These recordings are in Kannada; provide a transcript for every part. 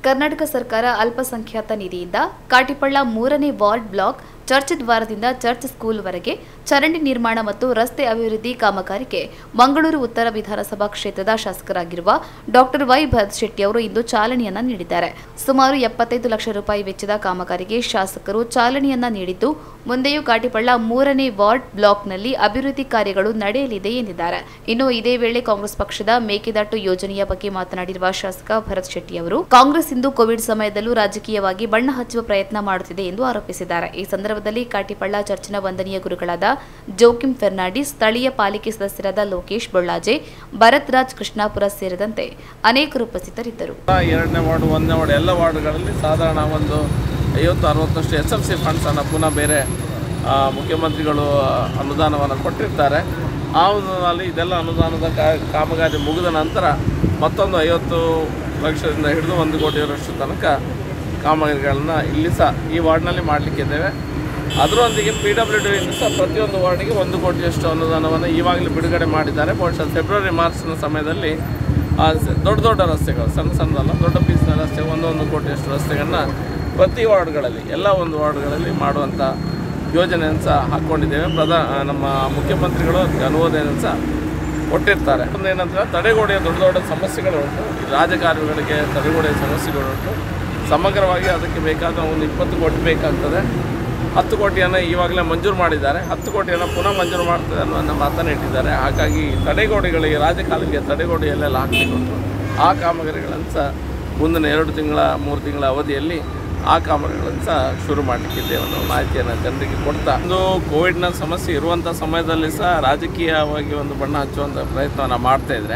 ಕರ್ನಾಟಕ ಸರ್ಕಾರ ಅಲ್ಪಸಂಖ್ಯಾತ ನಿಧಿಯಿಂದ ಕಾಟಿಪಳ್ಳ ಮೂರನೇ ವಾರ್ಡ್ ಬ್ಲಾಕ್ ಚರ್ಚ್ ದ್ವಾರದಿಂದ ಚರ್ಚ್ ಸ್ಕೂಲ್ವರೆಗೆ ಚರಂಡಿ ನಿರ್ಮಾಣ ಮತ್ತು ರಸ್ತೆ ಅಭಿವೃದ್ಧಿ ಕಾಮಗಾರಿಗೆ ಮಂಗಳೂರು ಉತ್ತರ ವಿಧಾನಸಭಾ ಕ್ಷೇತ್ರದ ಶಾಸಕರಾಗಿರುವ ಡಾಕ್ಟರ್ ವೈ ಭರತ್ ಶೆಟ್ಟಿ ಅವರು ಇಂದು ಚಾಲನೆಯನ್ನ ನೀಡಿದ್ದಾರೆ ಸುಮಾರು ಎಪ್ಪತ್ತೈದು ಲಕ್ಷ ರೂಪಾಯಿ ವೆಚ್ಚದ ಕಾಮಗಾರಿಗೆ ಶಾಸಕರು ಚಾಲನೆಯನ್ನ ನೀಡಿದ್ದು ಮುಂದೆಯೂ ಕಾಟಿಪಳ್ಳ ಮೂರನೇ ವಾರ್ಡ್ ಬ್ಲಾಕ್ನಲ್ಲಿ ಅಭಿವೃದ್ಧಿ ಕಾರ್ಯಗಳು ನಡೆಯಲಿದೆ ಎಂದಿದ್ದಾರೆ ಇನ್ನು ಇದೇ ವೇಳೆ ಕಾಂಗ್ರೆಸ್ ಪಕ್ಷದ ಮೇಕೆದಾಟು ಯೋಜನೆಯ ಬಗ್ಗೆ ಮಾತನಾಡಿರುವ ಶಾಸಕ ಭರತ್ ಶೆಟ್ಟಿ ಅವರು ಕಾಂಗ್ರೆಸ್ ಇಂದು ಕೋವಿಡ್ ಸಮಯದಲ್ಲೂ ರಾಜಕೀಯವಾಗಿ ಬಣ್ಣ ಹಚ್ಚುವ ಪ್ರಯತ್ನ ಮಾಡುತ್ತಿದೆ ಎಂದು ಆರೋಪಿಸಿದ್ದಾರೆ ಈ ಸಂದರ್ಭದಲ್ಲಿ ಕಾಟಿಪಳ್ಳ ಚರ್ಚಿನ ವಂದನೀಯ ಗುರುಗಳಾದ ಜೋಕಿಂ ಫೆರ್ನಾಂಡಿಸ್ ಸ್ಥಳೀಯ ಪಾಲಿಕೆ ಸದಸ್ಯರಾದ ಲೋಕೇಶ್ ಬೊಳ್ಳಾಜೆ ಭರತ್ ರಾಜ್ ಕೃಷ್ಣಾಪುರ ಸೇರಿದಂತೆ ಅನೇಕರು ಉಪಸ್ಥಿತರಿದ್ದರು ಎರಡನೇ ವಾರ್ಡ್ ಒಂದನೇ ವಾರ್ಡ್ ಎಲ್ಲ ವಾರ್ಡ್ಗಳಲ್ಲಿ ಸಾಧಾರಣ ಒಂದು ಐವತ್ತು ಅರವತ್ತಷ್ಟು ಎಸ್ ಎಫ್ ಸಿ ಫಂಡ್ಸನ್ನು ಪುನಃ ಬೇರೆ ಆ, ಮುಖ್ಯಮಂತ್ರಿಗಳು ಅನುದಾನವನ್ನು ಕೊಟ್ಟಿರ್ತಾರೆ ಆ ಅನುದಾನದಲ್ಲಿ ಇದೆಲ್ಲ ಅನುದಾನದ ಕಾ- ಕಾಮಗಾರಿ ಮುಗಿದ ನಂತರ ಮತ್ತೊಂದು ಐವತ್ತು ಲಕ್ಷದಿಂದ ಹಿಡಿದು ಒಂದು ಕೋಟಿಯವರಷ್ಟು ತನಕ ಕಾಮಗಾರಿಗಳನ್ನ ಇಲ್ಲಿ ಸಹ ಈ ವಾರ್ಡ್ನಲ್ಲಿ ಮಾಡಲಿಕ್ಕಿದ್ದೇವೆ ಅದರೊಂದಿಗೆ ಪಿ ಡಬ್ಲ್ಯೂ ಡಿ ಸಹ ಪ್ರತಿಯೊಂದು ವಾರ್ಡಿಗೆ ಒಂದು ಕೋಟಿಯಷ್ಟು ಅನುದಾನವನ್ನು ಈವಾಗಲೇ ಬಿಡುಗಡೆ ಮಾಡಿದ್ದಾರೆ ಬಹುಶಃ ಫೆಬ್ರವರಿ ಮಾರ್ಚ್ನ ಸಮಯದಲ್ಲಿ ಆ ಸ- ದೊಡ್ಡ ದೊಡ್ಡ ರಸ್ತೆಗಳು ಸಣ್ಣ ಸಣ್ಣದಲ್ಲ ದೊಡ್ಡ ಪೀಸ್ನ ರಸ್ತೆ ಒಂದೊಂದು ಕೋಟಿಯಷ್ಟು ರಸ್ತೆಗಳನ್ನ ಪ್ರತಿ ವಾರ್ಡ್ಗಳಲ್ಲಿ ಎಲ್ಲ ಒಂದು ವಾರ್ಡ್ಗಳಲ್ಲಿ ಮಾಡುವಂಥ ಯೋಜನೆಯನ್ನು ಸಹ ಹಾಕ್ಕೊಂಡಿದ್ದೇವೆ ಪ್ರಧಾ ನಮ್ಮ ಮುಖ್ಯಮಂತ್ರಿಗಳು ಅದಕ್ಕೆ ಅನುಮೋದನೆಯನ್ನು ಸಹ ಕೊಟ್ಟಿರ್ತಾರೆ ಒಂದು ಏನಂದ್ರೆ ತಡೆಗೋಡೆಯ ದೊಡ್ಡ ದೊಡ್ಡ ಸಮಸ್ಯೆಗಳು ಉಂಟು ಈ ರಾಜಕಾರಣಿಗಳಿಗೆ ತಡೆಗೋಡೆಯ ಸಮಸ್ಯೆಗಳು ಉಂಟು ಸಮಗ್ರವಾಗಿ ಅದಕ್ಕೆ ಬೇಕಾದ ಒಂದು ಇಪ್ಪತ್ತು ಕೋಟಿ ಬೇಕಾಗ್ತದೆ ಹತ್ತು ಕೋಟಿಯನ್ನು ಈವಾಗಲೇ ಮಂಜೂರು ಮಾಡಿದ್ದಾರೆ ಹತ್ತು ಕೋಟಿಯನ್ನು ಪುನಃ ಮಂಜೂರು ಮಾಡ್ತದೆ ಅನ್ನೋ ಮಾತನ್ನು ಇಟ್ಟಿದ್ದಾರೆ ಹಾಗಾಗಿ ತಡೆಗೋಡೆಗಳಿಗೆ ರಾಜಕಾಲುವೆಗೆ ತಡೆಗೋಡೆ ಎಲ್ಲೆಲ್ಲ ಹಾಕಲಿಕ್ಕೆ ಉಂಟು ಆ ಕಾಮಗಾರಿಗಳನ್ನು ಸಹ ಮುಂದಿನ ಎರಡು ತಿಂಗಳ ಮೂರು ತಿಂಗಳ ಅವಧಿಯಲ್ಲಿ ಆ ಕಾಮಗಾರಿಗಳನ್ನು ಸಹ ಶುರು ಮಾಡಲಿಕ್ಕಿದ್ದೇವೆ ಅನ್ನೋ ಮಾಹಿತಿಯನ್ನು ಜನರಿಗೆ ಕೊಡ್ತಾ ಒಂದು ಕೋವಿಡ್ನ ಸಮಸ್ಯೆ ಇರುವಂಥ ಸಮಯದಲ್ಲಿ ಸಹ ರಾಜಕೀಯವಾಗಿ ಒಂದು ಬಣ್ಣ ಹಚ್ಚುವಂಥ ಪ್ರಯತ್ನವನ್ನು ಮಾಡ್ತಾ ಇದ್ದಾರೆ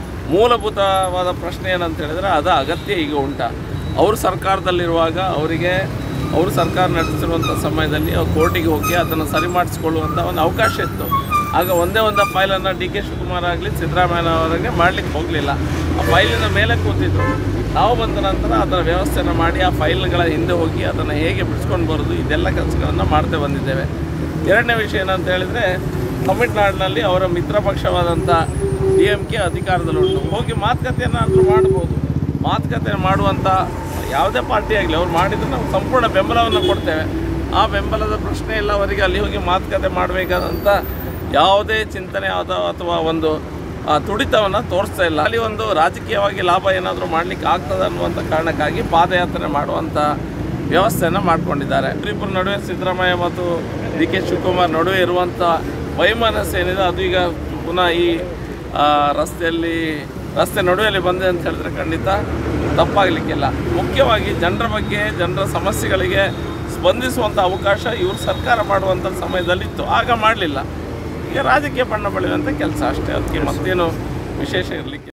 ಮೂಲಭೂತವಾದ ಪ್ರಶ್ನೆ ಏನಂತ ಹೇಳಿದ್ರೆ ಅದು ಅಗತ್ಯ ಈಗ ಉಂಟಾ ಅವರು ಸರ್ಕಾರದಲ್ಲಿರುವಾಗ ಅವರಿಗೆ ಅವರು ಸರ್ಕಾರ ನಡೆಸಿರುವಂಥ ಸಮಯದಲ್ಲಿ ಅವ್ರು ಕೋರ್ಟಿಗೆ ಹೋಗಿ ಅದನ್ನು ಸರಿ ಮಾಡಿಸ್ಕೊಳ್ಳುವಂಥ ಒಂದು ಅವಕಾಶ ಇತ್ತು ಆಗ ಒಂದೇ ಒಂದು ಫೈಲನ್ನು ಡಿ ಕೆ ಶಿವಕುಮಾರ್ ಆಗಲಿ ಸಿದ್ದರಾಮಯ್ಯ ಅವರಿಗೆ ಮಾಡಲಿಕ್ಕೆ ಹೋಗಲಿಲ್ಲ ಆ ಫೈಲಿನ ಮೇಲೆ ಕೂತಿದ್ರು ನಾವು ಬಂದ ನಂತರ ಅದರ ವ್ಯವಸ್ಥೆಯನ್ನು ಮಾಡಿ ಆ ಫೈಲ್ಗಳ ಹಿಂದೆ ಹೋಗಿ ಅದನ್ನು ಹೇಗೆ ಬಿಡಿಸ್ಕೊಂಡು ಬರೋದು ಇದೆಲ್ಲ ಕೆಲಸಗಳನ್ನು ಮಾಡ್ತಾ ಬಂದಿದ್ದೇವೆ ಎರಡನೇ ವಿಷಯ ಏನಂತ ಹೇಳಿದರೆ ತಮಿಳ್ನಾಡಿನಲ್ಲಿ ಅವರ ಮಿತ್ರ ಪಕ್ಷವಾದಂಥ ಡಿ ಎಮ್ ಕೆ ಅಧಿಕಾರದಲ್ಲುಂಟು ಹೋಗಿ ಮಾತುಕತೆಯನ್ನು ಮಾಡ್ಬೋದು ಮಾತುಕತೆ ಮಾಡುವಂಥ ಯಾವುದೇ ಪಾರ್ಟಿ ಆಗಲಿ ಅವ್ರು ಮಾಡಿದರೆ ನಾವು ಸಂಪೂರ್ಣ ಬೆಂಬಲವನ್ನು ಕೊಡ್ತೇವೆ ಆ ಬೆಂಬಲದ ಪ್ರಶ್ನೆ ಇಲ್ಲ ಅವರಿಗೆ ಅಲ್ಲಿ ಹೋಗಿ ಮಾತುಕತೆ ಮಾಡಬೇಕಾದಂಥ ಯಾವುದೇ ಚಿಂತನೆ ಅಥವಾ ಅಥವಾ ಒಂದು ಆ, ತುಡಿತವನ್ನು ತೋರಿಸ್ತಾ ಇಲ್ಲ ಅಲ್ಲಿ ಒಂದು ರಾಜಕೀಯವಾಗಿ ಲಾಭ ಏನಾದರೂ ಮಾಡಲಿಕ್ಕೆ ಆಗ್ತದೆ ಅನ್ನುವಂಥ ಕಾರಣಕ್ಕಾಗಿ ಪಾದಯಾತ್ರೆ ಮಾಡುವಂಥ ವ್ಯವಸ್ಥೆಯನ್ನು ಮಾಡ್ಕೊಂಡಿದ್ದಾರೆ ಇಬ್ಬರ ನಡುವೆ ಸಿದ್ದರಾಮಯ್ಯ ಮತ್ತು ಡಿ ಕೆ ಶಿವಕುಮಾರ್ ನಡುವೆ ಇರುವಂಥ ವೈಮನಸ್ಸು ಏನಿದೆ ಅದು ಈಗ ಪುನಃ ಈ ಆ, ರಸ್ತೆಯಲ್ಲಿ ರಸ್ತೆ ನಡುವೆಯಲ್ಲಿ ಬಂದೆ ಅಂತ ಹೇಳಿದ್ರೆ ಖಂಡಿತ ತಪ್ಪಾಗಲಿಕ್ಕಿಲ್ಲ ಮುಖ್ಯವಾಗಿ ಜನರ ಬಗ್ಗೆ ಜನರ ಸಮಸ್ಯೆಗಳಿಗೆ ಸ್ಪಂದಿಸುವಂಥ ಅವಕಾಶ ಇವರು ಸರ್ಕಾರ ಮಾಡುವಂಥ ಸಮಯದಲ್ಲಿತ್ತು ಆಗ ಮಾಡಲಿಲ್ಲ ಈಗ ರಾಜಕೀಯ ಬಣ್ಣ ಬಳಿಯುವಂಥ ಕೆಲಸ ಅಷ್ಟೇ ಅದಕ್ಕೆ ಮತ್ತೇನು ವಿಶೇಷ ಇರಲಿಕ್ಕೆ